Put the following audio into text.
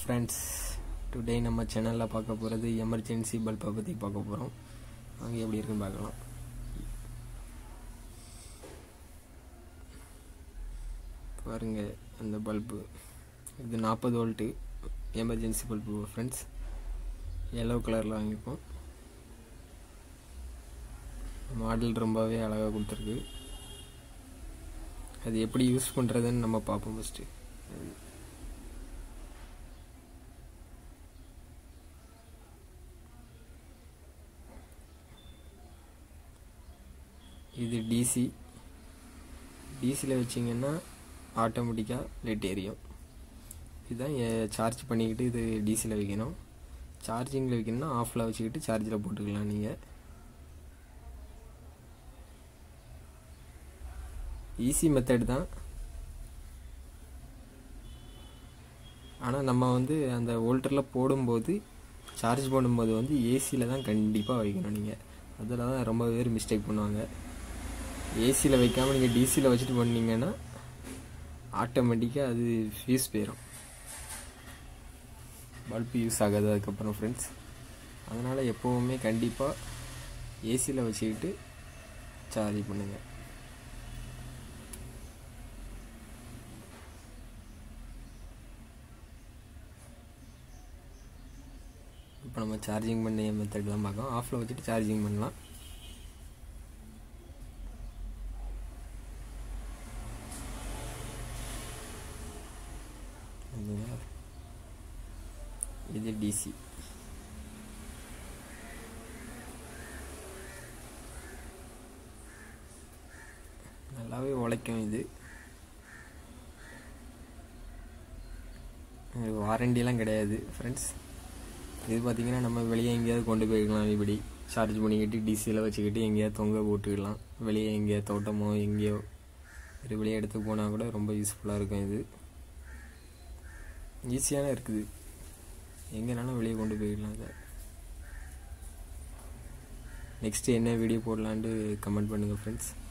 friends today நம்ம சேனலில் பார்க்க போகிறது எமர்ஜென்சி பல்பை பற்றி பார்க்க போகிறோம் அங்கே எப்படி இருக்குன்னு பார்க்கலாம் பாருங்க அந்த பல்பு இது நாற்பது volt emergency bulb friends yellow கலரில் வாங்கியிருக்கோம் மாடல் ரொம்பவே அழகாக கொடுத்துருக்கு அது எப்படி யூஸ் பண்ணுறதுன்னு நம்ம பார்ப்போம் ஃபஸ்ட்டு இது டிசி டிசியில் வச்சிங்கன்னா ஆட்டோமேட்டிக்காக லைட் எரியும் இதுதான் சார்ஜ் பண்ணிக்கிட்டு இது டிசியில் வைக்கணும் சார்ஜிங்கில் வைக்கணும்னா ஆஃபில் வச்சுக்கிட்டு சார்ஜில் போட்டுக்கலாம் நீங்கள் ஈஸி மெத்தட் தான் ஆனால் நம்ம வந்து அந்த வோல்டரில் போடும்போது சார்ஜ் பண்ணும்போது வந்து ஏசியில் தான் கண்டிப்பாக வைக்கணும் நீங்கள் அதில் தான் ரொம்ப பேர் மிஸ்டேக் பண்ணுவாங்க ஏசியில் வைக்காமல் நீங்கள் டிசியில் வச்சுட்டு பண்ணீங்கன்னா ஆட்டோமேட்டிக்காக அது ஃபியூஸ் போயிடும் பல்ப் யூஸ் ஆகாது அதுக்கப்புறம் ஃப்ரெண்ட்ஸ் அதனால் எப்போவுமே கண்டிப்பாக ஏசியில் வச்சுக்கிட்டு சார்ஜ் பண்ணுங்கள் இப்போ நம்ம சார்ஜிங் பண்ண மெத்தட் தான் பார்க்கலாம் ஆஃபில் வச்சுட்டு சார்ஜிங் பண்ணலாம் இது டிசி நல்லாவே உழைக்கும் இது வாரண்டிலாம் கிடையாது ஃப்ரெண்ட்ஸ் இது பார்த்திங்கன்னா நம்ம வெளியே எங்கேயாவது கொண்டு போய்க்கலாம் இப்படி சார்ஜ் பண்ணிக்கிட்டு டிசியில் வச்சுக்கிட்டு எங்கேயாவது தொங்க போட்டுக்கலாம் வெளியே எங்கேயாவது தோட்டமோ எங்கேயோ ஒரு வெளியே எடுத்து போனால் கூட ரொம்ப யூஸ்ஃபுல்லாக இருக்கும் இது ஈஸியான இருக்குது எங்கேனாலும் வெளியே கொண்டு போயிடலாம் அதை நெக்ஸ்ட்டு என்ன வீடியோ போடலான்ட்டு கமெண்ட் பண்ணுங்கள் ஃப்ரெண்ட்ஸ்